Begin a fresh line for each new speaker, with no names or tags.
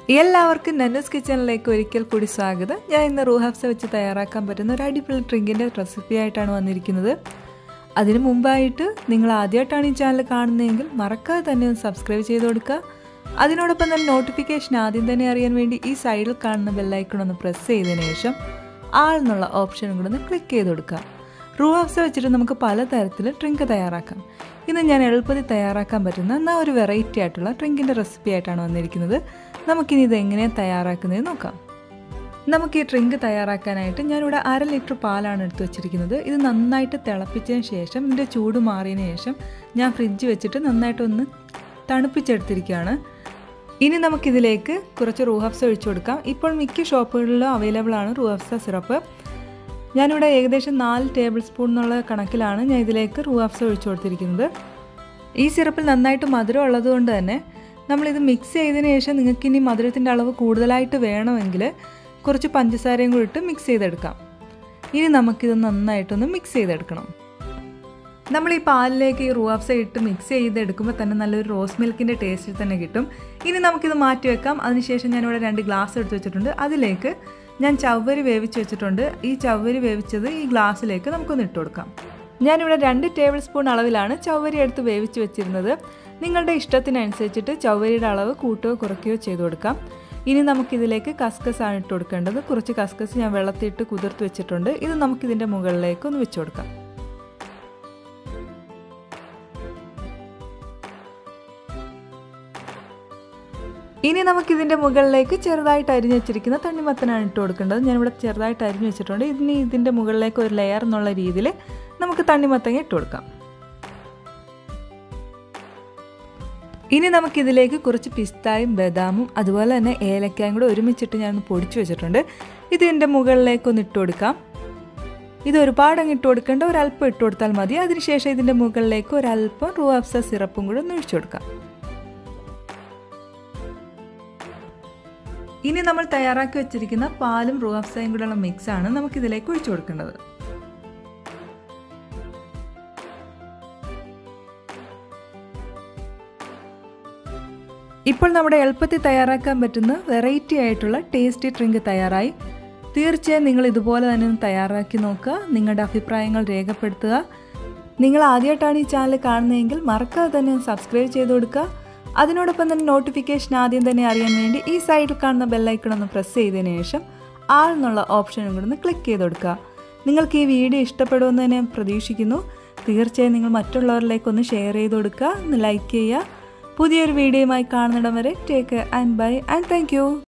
എല്ലാവർക്കും നന്നസ് കിച്ചണിലേക്ക് ഒരിക്കൽ കൂടി സ്വാഗതം ഞാൻ ഇന്ന് റൂഹബ്സ വെച്ച് തയ്യാറാക്കാൻ പറ്റുന്ന ഒരു അടിപൊളി ഡ്രിങ്കിൻ്റെ റെസിപ്പി ആയിട്ടാണ് വന്നിരിക്കുന്നത് അതിനു മുമ്പായിട്ട് നിങ്ങൾ ആദ്യമായിട്ടാണ് ഈ ചാനൽ കാണുന്നതെങ്കിൽ മറക്കാതെ തന്നെ ഒന്ന് സബ്സ്ക്രൈബ് ചെയ്ത് കൊടുക്കുക അതിനോടൊപ്പം തന്നെ നോട്ടിഫിക്കേഷൻ ആദ്യം തന്നെ അറിയാൻ വേണ്ടി ഈ സൈഡിൽ കാണുന്ന ബെല്ലൈക്കൺ ഒന്ന് പ്രസ് ചെയ്തതിന് ശേഷം ആൾ എന്നുള്ള ഓപ്ഷനും കൂടെ ഒന്ന് ക്ലിക്ക് ചെയ്ത് കൊടുക്കുക റൂഹബ്സ വെച്ചിട്ട് നമുക്ക് പലതരത്തിൽ ഡ്രിങ്ക് തയ്യാറാക്കാം ഇന്ന് ഞാൻ എളുപ്പത്തിൽ തയ്യാറാക്കാൻ പറ്റുന്ന എന്നാൽ ഒരു വെറൈറ്റി ആയിട്ടുള്ള ഡ്രിങ്കിൻ്റെ റെസിപ്പി ആയിട്ടാണ് വന്നിരിക്കുന്നത് നമുക്കിനി ഇത് എങ്ങനെയാണ് തയ്യാറാക്കുന്നത് നോക്കാം നമുക്ക് ഈ ഡ്രിങ്ക് തയ്യാറാക്കാനായിട്ട് ഞാനിവിടെ അര ലിറ്റർ പാലാണ് എടുത്ത് വെച്ചിരിക്കുന്നത് ഇത് നന്നായിട്ട് തിളപ്പിച്ചതിന് ശേഷം ഇതിൻ്റെ ചൂട് മാറിയതിന് ശേഷം ഞാൻ ഫ്രിഡ്ജ് വെച്ചിട്ട് നന്നായിട്ടൊന്ന് തണുപ്പിച്ചെടുത്തിരിക്കുകയാണ് ഇനി നമുക്കിതിലേക്ക് കുറച്ച് റൂഹഫ്സ ഒഴിച്ചു കൊടുക്കാം ഇപ്പോൾ മിക്ക ഷോപ്പുകളിലും അവൈലബിൾ ആണ് റൂഹഫ്സ സിറപ്പ് ഞാനിവിടെ ഏകദേശം നാല് ടേബിൾ സ്പൂൺ എന്നുള്ള കണക്കിലാണ് ഞാൻ ഇതിലേക്ക് റൂഹഫ്സ ഒഴിച്ചു കൊടുത്തിരിക്കുന്നത് ഈ സിറപ്പിൽ നന്നായിട്ട് മധുരം ഉള്ളതുകൊണ്ട് തന്നെ നമ്മളിത് മിക്സ് ചെയ്തതിന് ശേഷം നിങ്ങൾക്ക് ഇനി മധുരത്തിൻ്റെ അളവ് കൂടുതലായിട്ട് വേണമെങ്കിൽ കുറച്ച് പഞ്ചസാരയും കൂടി ഇട്ട് മിക്സ് ചെയ്തെടുക്കാം ഇനി നമുക്കിത് നന്നായിട്ടൊന്ന് മിക്സ് ചെയ്തെടുക്കണം നമ്മൾ ഈ പാലിലേക്ക് ഈ റൂവാഫ്സ ഇട്ട് മിക്സ് ചെയ്തെടുക്കുമ്പോൾ തന്നെ നല്ലൊരു റോസ് മിൽക്കിൻ്റെ ടേസ്റ്റിൽ തന്നെ കിട്ടും ഇനി നമുക്കിത് മാറ്റി വെക്കാം അതിനുശേഷം ഞാനിവിടെ രണ്ട് ഗ്ലാസ് എടുത്ത് വെച്ചിട്ടുണ്ട് അതിലേക്ക് ഞാൻ ചവ്വരി വേവിച്ച് വെച്ചിട്ടുണ്ട് ഈ ചവ്വരി വേവിച്ചത് ഈ ഗ്ലാസ്സിലേക്ക് നമുക്കൊന്ന് ഇട്ട് കൊടുക്കാം ഞാനിവിടെ രണ്ട് ടേബിൾ സ്പൂൺ അളവിലാണ് ചവ്വരി എടുത്ത് വേവിച്ച് വെച്ചിരുന്നത് നിങ്ങളുടെ ഇഷ്ടത്തിനനുസരിച്ചിട്ട് ചവ്വരിയുടെ അളവ് കൂട്ടുകയോ കുറയ്ക്കുകയോ ചെയ്ത് കൊടുക്കാം ഇനി നമുക്കിതിലേക്ക് കസ്കസ് ആണ് ഇട്ട് കൊടുക്കേണ്ടത് കുറച്ച് കസ്കസ് ഞാൻ വെള്ളത്തിയിട്ട് കുതിർത്ത് വെച്ചിട്ടുണ്ട് ഇത് നമുക്കിതിൻ്റെ മുകളിലേക്ക് ഒന്ന് വെച്ച് കൊടുക്കാം ഇനി നമുക്കിതിൻ്റെ മുകളിലേക്ക് ചെറുതായിട്ട് അരിഞ്ഞ് വെച്ചിരിക്കുന്ന തണ്ണിമത്തനാണ് ഇട്ട് കൊടുക്കേണ്ടത് ഞാനിവിടെ ചെറുതായിട്ട് അരിഞ്ഞ് വെച്ചിട്ടുണ്ട് ഇനി ഇതിൻ്റെ മുകളിലേക്ക് ഒരു ലെയർ എന്നുള്ള രീതിയിൽ നമുക്ക് തണ്ണിമത്തങ്ങ ഇട്ട് കൊടുക്കാം ഇനി നമുക്കിതിലേക്ക് കുറച്ച് പിസ്തായും ബദാമും അതുപോലെ തന്നെ ഏലക്കായും കൂടെ ഒരുമിച്ചിട്ട് ഞാൻ പൊടിച്ചു വെച്ചിട്ടുണ്ട് ഇതിൻ്റെ മുകളിലേക്കൊന്ന് ഇട്ട് കൊടുക്കാം ഇത് ഒരുപാട് അങ്ങ് ഇട്ട് കൊടുക്കേണ്ട ഒരല്പം ഇട്ട് കൊടുത്താൽ മതി അതിനുശേഷം ഇതിൻ്റെ മുകളിലേക്ക് ഒരല്പം റൂഅഫ്സ സിറപ്പും കൂടെ ഒന്ന് ഒഴിച്ചു കൊടുക്കാം ഇനി നമ്മൾ തയ്യാറാക്കി വെച്ചിരിക്കുന്ന പാലും റൂഅഫ്സയും കൂടെയുള്ള മിക്സാണ് നമുക്കിതിലേക്ക് ഒഴിച്ചു കൊടുക്കേണ്ടത് ഇപ്പോൾ നമ്മുടെ എളുപ്പത്തിൽ തയ്യാറാക്കാൻ പറ്റുന്ന വെറൈറ്റി ആയിട്ടുള്ള ടേസ്റ്റി ഡ്രിങ്ക് തയ്യാറായി തീർച്ചയായും നിങ്ങൾ ഇതുപോലെ തന്നെ ഒന്ന് തയ്യാറാക്കി നോക്കുക നിങ്ങളുടെ അഭിപ്രായങ്ങൾ രേഖപ്പെടുത്തുക നിങ്ങൾ ആദ്യമായിട്ടാണ് ഈ ചാനൽ കാണുന്നതെങ്കിൽ മറക്കാതെ തന്നെ സബ്സ്ക്രൈബ് ചെയ്ത് കൊടുക്കുക അതിനോടൊപ്പം തന്നെ നോട്ടിഫിക്കേഷൻ ആദ്യം തന്നെ അറിയാൻ വേണ്ടി ഈ സൈഡിൽ കാണുന്ന ബെല്ലൈക്കൺ ഒന്ന് പ്രസ് ചെയ്തതിന് ശേഷം ആൾ എന്നുള്ള ഓപ്ഷനും കൂടെ ഒന്ന് ക്ലിക്ക് ചെയ്ത് കൊടുക്കുക നിങ്ങൾക്ക് ഈ വീഡിയോ ഇഷ്ടപ്പെടുമെന്ന് ഞാൻ പ്രതീക്ഷിക്കുന്നു തീർച്ചയായും നിങ്ങൾ മറ്റുള്ളവരിലേക്കൊന്ന് ഷെയർ ചെയ്ത് കൊടുക്കുക ഒന്ന് ലൈക്ക് ചെയ്യുക പുതിയൊരു വീഡിയോയുമായി കാണുന്നിടം വരെ take and bye and thank